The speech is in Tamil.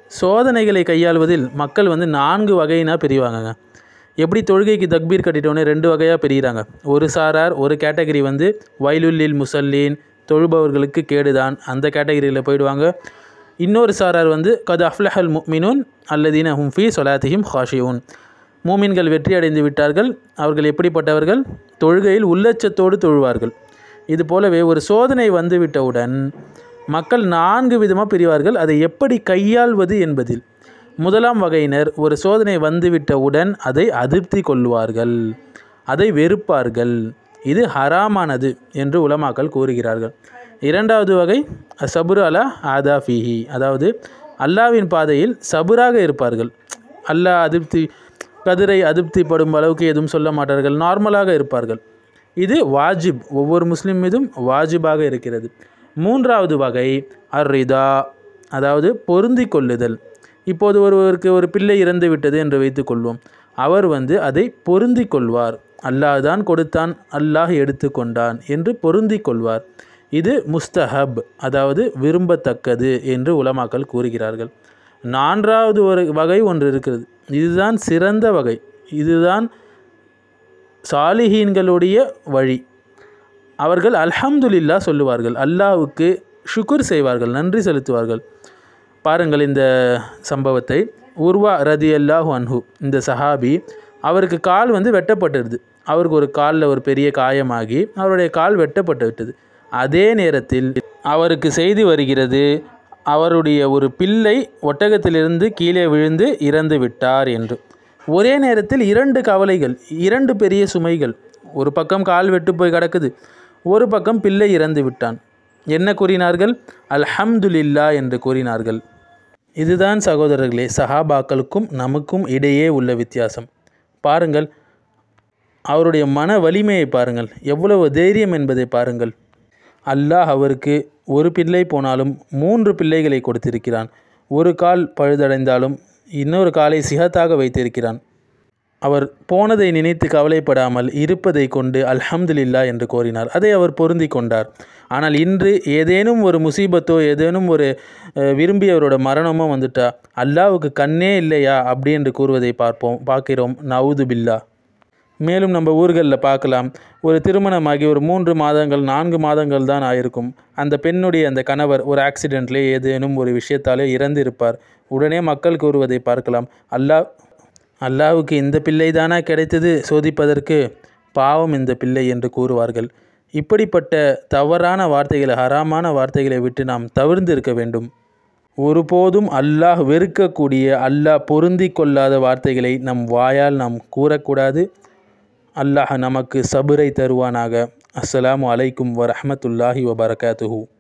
சோதனைகளை கையாள்வதில் மக்கள் வந்து நான்கு வகையினாக பிரிவாங்கங்க எப்படி தொழுகைக்கு தக்பீர் கட்டிட்டோன்னே ரெண்டு வகையாக பிரிகிறாங்க ஒரு சாரார் ஒரு கேட்டகரி வந்து வைலுல்லில் முசல்லீன் தொழுபவர்களுக்கு கேடுதான் அந்த கேட்டகரியில் போயிடுவாங்க இன்னொரு சாரார் வந்து கது அஃப்லஹல் முக்மினூன் அல்லதீன ஹும் ஃபி சொலாத்திஹிம் ஹாஷியூன் மூமின்கள் வெற்றி அடைந்து விட்டார்கள் அவர்கள் எப்படிப்பட்டவர்கள் தொழுகையில் உள்ளச்சத்தோடு தொழுவார்கள் இது போலவே ஒரு சோதனை வந்துவிட்டவுடன் மக்கள் நான்கு விதமாக பிரிவார்கள் அதை எப்படி கையாள்வது என்பதில் முதலாம் வகையினர் ஒரு சோதனை வந்துவிட்டவுடன் அதை அதிருப்தி கொள்வார்கள் அதை வெறுப்பார்கள் இது ஹராமானது என்று உலமாக்கள் கூறுகிறார்கள் இரண்டாவது வகை சபுரு அலா ஆதா ஃபீஹி அதாவது அல்லாவின் பாதையில் சபுராக இருப்பார்கள் அல்லாஹ் அதிருப்தி கதிரை அதிருப்திப்படும் அளவுக்கு எதுவும் சொல்ல மாட்டார்கள் நார்மலாக இருப்பார்கள் இது வாஜிப் ஒவ்வொரு முஸ்லீம் மீதும் வாஜிபாக இருக்கிறது மூன்றாவது வகை அர்ரிதா அதாவது பொருந்தி கொள்ளுதல் இப்போது ஒருவருக்கு ஒரு பிள்ளை இறந்து விட்டது என்று வைத்துக்கொள்வோம் அவர் வந்து அதை பொருந்தி கொள்வார் அல்லாஹ் தான் கொடுத்தான் அல்லாஹ் எடுத்துக்கொண்டான் என்று பொருந்தி கொள்வார் இது முஸ்தஹப் அதாவது விரும்பத்தக்கது என்று உலமாக்கள் கூறுகிறார்கள் நான்காவது ஒரு வகை ஒன்று இருக்கிறது இதுதான் சிறந்த வகை இதுதான் சாலிஹீன்களுடைய வழி அவர்கள் அல்ஹம்துலில்லா சொல்லுவார்கள் அல்லாஹ்வுக்கு ஷுக்குர் செய்வார்கள் நன்றி செலுத்துவார்கள் பாருங்கள் இந்த சம்பவத்தை உர்வா ரதி அல்லாஹு அன்ஹு இந்த சஹாபி அவருக்கு கால் வந்து வெட்டப்பட்டிருது அவருக்கு ஒரு காலில் ஒரு பெரிய காயமாகி அவருடைய கால் வெட்டப்பட்டு விட்டது அதே நேரத்தில் அவருக்கு செய்தி வருகிறது அவருடைய ஒரு பிள்ளை ஒட்டகத்திலிருந்து கீழே விழுந்து இறந்து விட்டார் என்று ஒரே நேரத்தில் இரண்டு கவலைகள் இரண்டு பெரிய சுமைகள் ஒரு பக்கம் கால் வெட்டு போய் கிடக்குது ஒரு பக்கம் பிள்ளை இறந்து விட்டான் என்ன கூறினார்கள் அல்ஹம்துலில்லா என்று கூறினார்கள் இதுதான் சகோதரர்களே சஹாபாக்களுக்கும் நமக்கும் இடையே உள்ள வித்தியாசம் பாருங்கள் அவருடைய மன வலிமையை பாருங்கள் எவ்வளவு தைரியம் என்பதை பாருங்கள் அல்லாஹ் அவருக்கு ஒரு பிள்ளை போனாலும் மூன்று பிள்ளைகளை கொடுத்திருக்கிறான் ஒரு கால் பழுதடைந்தாலும் இன்னொரு காலை சிகத்தாக வைத்திருக்கிறான் அவர் போனதை நினைத்து கவலைப்படாமல் இருப்பதை கொண்டு அல்ஹம்துலில்லா என்று கோரினார் அதை அவர் பொருந்தி கொண்டார் ஆனால் இன்று ஏதேனும் ஒரு முசீபத்தோ ஏதேனும் ஒரு அஹ், விரும்பியவரோட மரணமோ வந்துட்டா அல்லாவுக்கு கண்ணே இல்லையா அப்படி என்று கூறுவதை பார்ப்போம் பார்க்கிறோம் நவுது பில்லா மேலும் நம்ம ஊர்களில் பார்க்கலாம் ஒரு திருமணமாகி ஒரு மூன்று மாதங்கள் நான்கு மாதங்கள் தான் ஆயிருக்கும் அந்த பெண்ணுடைய அந்த கணவர் ஒரு ஆக்சிடெண்ட்லே ஏதேனும் ஒரு விஷயத்தாலே இறந்து இருப்பார் உடனே மக்கள் கூறுவதை பார்க்கலாம் அல்லாஹ் அல்லாஹ்வுக்கு இந்த பிள்ளை தானா கிடைத்தது சோதிப்பதற்கு பாவம் இந்த பிள்ளை என்று கூறுவார்கள் இப்படிப்பட்ட தவறான வார்த்தைகளை ஹராமான வார்த்தைகளை விட்டு நாம் தவிர்ந்து இருக்க வேண்டும் ஒருபோதும் அல்லாஹ் வெறுக்கக்கூடிய அல்லாஹ் பொருந்தி கொள்ளாத வார்த்தைகளை நம் வாயால் நாம் கூறக்கூடாது அல்லாஹ் நமக்கு சபுரை தருவானாக அஸ்ஸலாமு அலைக்கும் வரஹ்மத்துல்லாஹி வபரகாத்துஹு